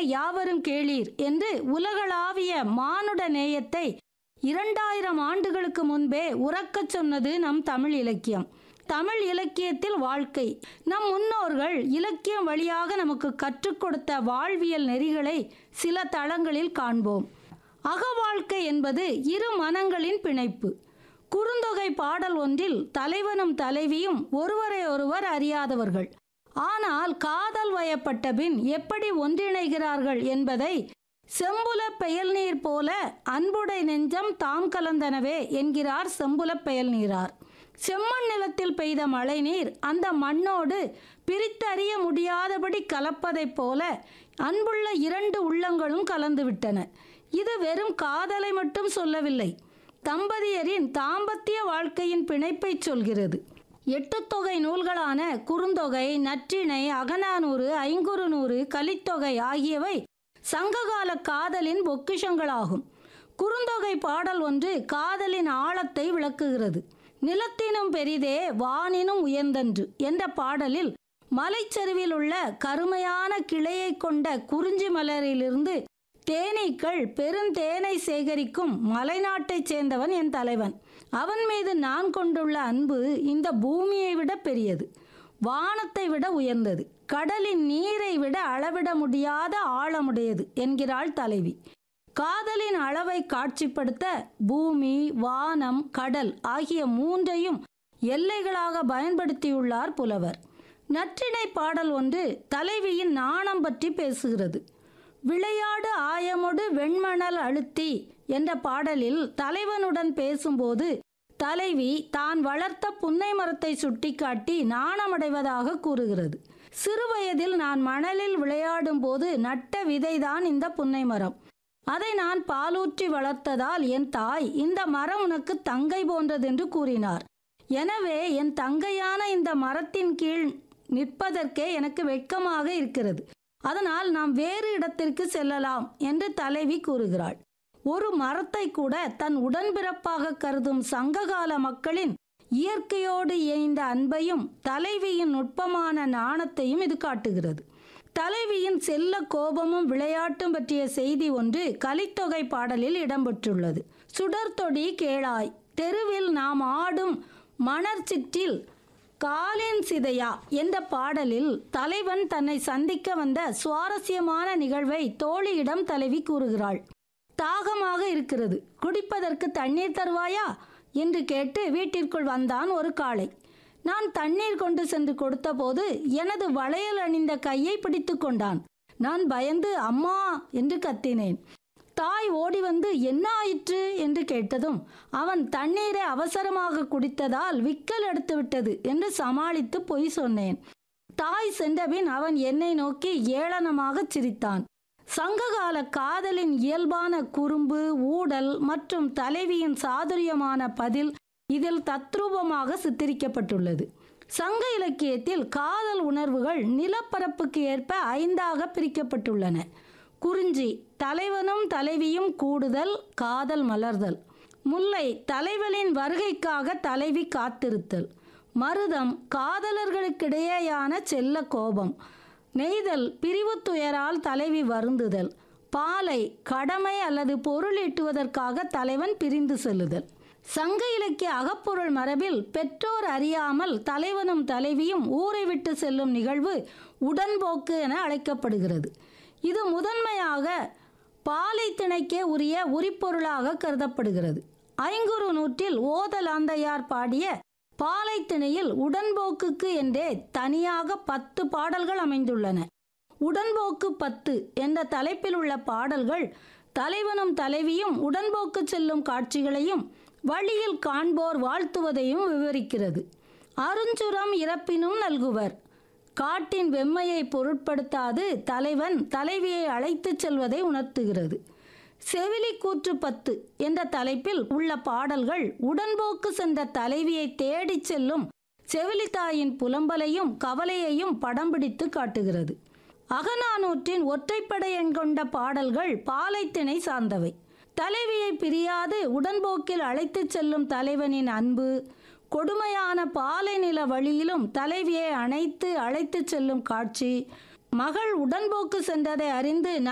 யாவரும் கேளீர் என்று உலகளாவிய மானுட நேயத்தை இரண்டாயிரம் ஆண்டுகளுக்கு முன்பே உறக்கச் சொன்னது நம் தமிழ் இலக்கியம் தமிழ் இலக்கியத்தில் வாழ்க்கை நம் முன்னோர்கள் இலக்கியம் வழியாக நமக்கு கற்றுக் கொடுத்த வாழ்வியல் நெறிகளை சில தளங்களில் காண்போம் அகவாழ்க்கை என்பது இரு மனங்களின் பிணைப்பு குறுந்தொகை பாடல் ஒன்றில் தலைவனும் தலைவியும் ஒருவரை ஒருவர் அறியாதவர்கள் ஆனால் காதல் வயப்பட்ட பின் எப்படி ஒன்றிணைகிறார்கள் என்பதை செம்புல பெயல் நீர் போல அன்புடை நெஞ்சம் தாம் கலந்தனவே என்கிறார் செம்புல பெயல் நீரார் செம்மண் நிலத்தில் பெய்த மழை நீர் அந்த மண்ணோடு பிரித்தறிய முடியாதபடி கலப்பதைப் போல அன்புள்ள இரண்டு உள்ளங்களும் கலந்துவிட்டன இது வெறும் காதலை மட்டும் சொல்லவில்லை தம்பதியரின் தாம்பத்திய வாழ்க்கையின் பிணைப்பைச் சொல்கிறது எட்டு தொகை நூல்களான குறுந்தொகை நற்றிணை அகநானூறு ஐங்குறுநூறு கலித்தொகை ஆகியவை சங்ககால காதலின் பொக்கிஷங்களாகும் குறுந்தொகை பாடல் ஒன்று காதலின் ஆழத்தை விளக்குகிறது நிலத்தினும் பெரிதே வானினும் உயர்ந்தன்று என்ற பாடலில் மலைச்சரிவில் உள்ள கருமையான கிளையை கொண்ட குறிஞ்சி மலரிலிருந்து தேனீக்கள் பெருந்தேனை சேகரிக்கும் மலைநாட்டைச் சேர்ந்தவன் என் தலைவன் அவன் மீது நான் கொண்டுள்ள அன்பு இந்த பூமியை விட பெரியது வானத்தை விட உயர்ந்தது கடலின் நீரை விட அளவிட முடியாத ஆழமுடையது என்கிறாள் தலைவி காதலின் அளவை காட்சிப்படுத்த பூமி வானம் கடல் ஆகிய மூன்றையும் எல்லைகளாக பயன்படுத்தியுள்ளார் புலவர் நற்றிணை பாடல் ஒன்று தலைவியின் நாணம் பற்றி பேசுகிறது விளையாடு ஆயமொடு வெண்மணல் அழுத்தி என்ற பாடலில் தலைவனுடன் பேசும்போது தலைவி தான் வளர்த்த புன்னை மரத்தை சுட்டிக்காட்டி நாணமடைவதாக கூறுகிறது சிறுவயதில் நான் மணலில் விளையாடும் போது நட்ட விதைதான் இந்த புன்னை மரம் அதை நான் பாலூற்றி வளர்த்ததால் என் தாய் இந்த மரம் உனக்கு தங்கை போன்றதென்று கூறினார் எனவே என் தங்கையான இந்த மரத்தின் கீழ் நிற்பதற்கே எனக்கு வெட்கமாக இருக்கிறது அதனால் நாம் வேறு இடத்திற்கு செல்லலாம் என்று தலைவி கூறுகிறாள் ஒரு மரத்தை கூட தன் உடன்பிறப்பாக கருதும் சங்ககால மக்களின் இயற்கையோடு இணைந்த அன்பையும் தலைவியின் நுட்பமான நாணத்தையும் இது காட்டுகிறது தலைவியின் செல்ல கோபமும் விளையாட்டும் பற்றிய செய்தி ஒன்று கலித்தொகை பாடலில் இடம்பெற்றுள்ளது சுடர்தொடி கேளாய் தெருவில் நாம் ஆடும் மணர்ச்சிற்றில் காலின் சிதையா என்ற பாடலில் தலைவன் தன்னை சந்திக்க வந்த சுவாரஸ்யமான நிகழ்வை தோழியிடம் தலைவி கூறுகிறாள் தாகமாக இருக்கிறது குடிப்பதற்கு தண்ணீர் தருவாயா என்று கேட்டு வீட்டிற்குள் வந்தான் ஒரு காளை நான் தண்ணீர் கொண்டு சென்று கொடுத்தபோது எனது வளையல் அணிந்த கையை பிடித்து கொண்டான் நான் பயந்து அம்மா என்று கத்தினேன் தாய் ஓடி வந்து என்ன ஆயிற்று என்று கேட்டதும் அவன் தண்ணீரை அவசரமாக குடித்ததால் விக்கல் எடுத்து விட்டது என்று சமாளித்து பொய் சொன்னேன் தாய் சென்றபின் அவன் என்னை நோக்கி ஏளனமாக சிரித்தான் சங்ககால காதலின் இயல்பான குறும்பு ஊடல் மற்றும் தலைவியின் சாதுரியமான பதில் இதில் தத்ரூபமாக சித்தரிக்கப்பட்டுள்ளது சங்க இலக்கியத்தில் காதல் உணர்வுகள் நிலப்பரப்புக்கு ஏற்ப ஐந்தாக பிரிக்கப்பட்டுள்ளன குறிஞ்சி தலைவனும் தலைவியும் கூடுதல் காதல் மலர்தல் முல்லை தலைவனின் வருகைக்காக தலைவி காத்திருத்தல் மருதம் காதலர்களுக்கிடையேயான செல்ல கோபம் நெய்தல் பிரிவு துயரால் தலைவி வருந்துதல் பாலை கடமை அல்லது பொருள் ஈட்டுவதற்காக தலைவன் பிரிந்து செல்லுதல் சங்க இலக்கிய அகப்பொருள் மரபில் பெற்றோர் அறியாமல் தலைவனும் தலைவியும் ஊரை விட்டு செல்லும் நிகழ்வு உடன்போக்கு என அழைக்கப்படுகிறது இது முதன்மையாக பாலை திணைக்கே உரிய உரிப்பொருளாக கருதப்படுகிறது ஐங்குறு நூற்றில் ஓதலாந்தையார் பாடிய பாலை திணையில் உடன்போக்குக்கு என்றே தனியாக பத்து பாடல்கள் அமைந்துள்ளன உடன்போக்கு பத்து என்ற தலைப்பில் உள்ள பாடல்கள் தலைவனும் தலைவியும் உடன்போக்கு செல்லும் காட்சிகளையும் வழியில் காண்போர் வாழ்த்துவதையும் விவரிக்கிறது அருஞ்சுரம் இறப்பினும் நல்குவர் காட்டின் வெம்மையை பொருட்படுத்தாது தலைவன் தலைவியை அழைத்துச் செல்வதை உணர்த்துகிறது செவிலி கூற்று பத்து என்ற தலைப்பில் உள்ள பாடல்கள் உடன்போக்கு சென்ற தலைவியை தேடிச் செல்லும் செவிலித்தாயின் புலம்பலையும் கவலையையும் படம் பிடித்து காட்டுகிறது அகநானூற்றின் ஒற்றைப்படை எண் கொண்ட பாடல்கள் பாலைத்திணை சார்ந்தவை தலைவியை பிரியாது உடன்போக்கில் அழைத்துச் செல்லும் தலைவனின் அன்பு கொடுமையான பாலை நில வழியிலும் தலைவியை அணைத்து அழைத்துச் செல்லும் காட்சி மகள் உடன்போக்கு சென்றதை அறிந்து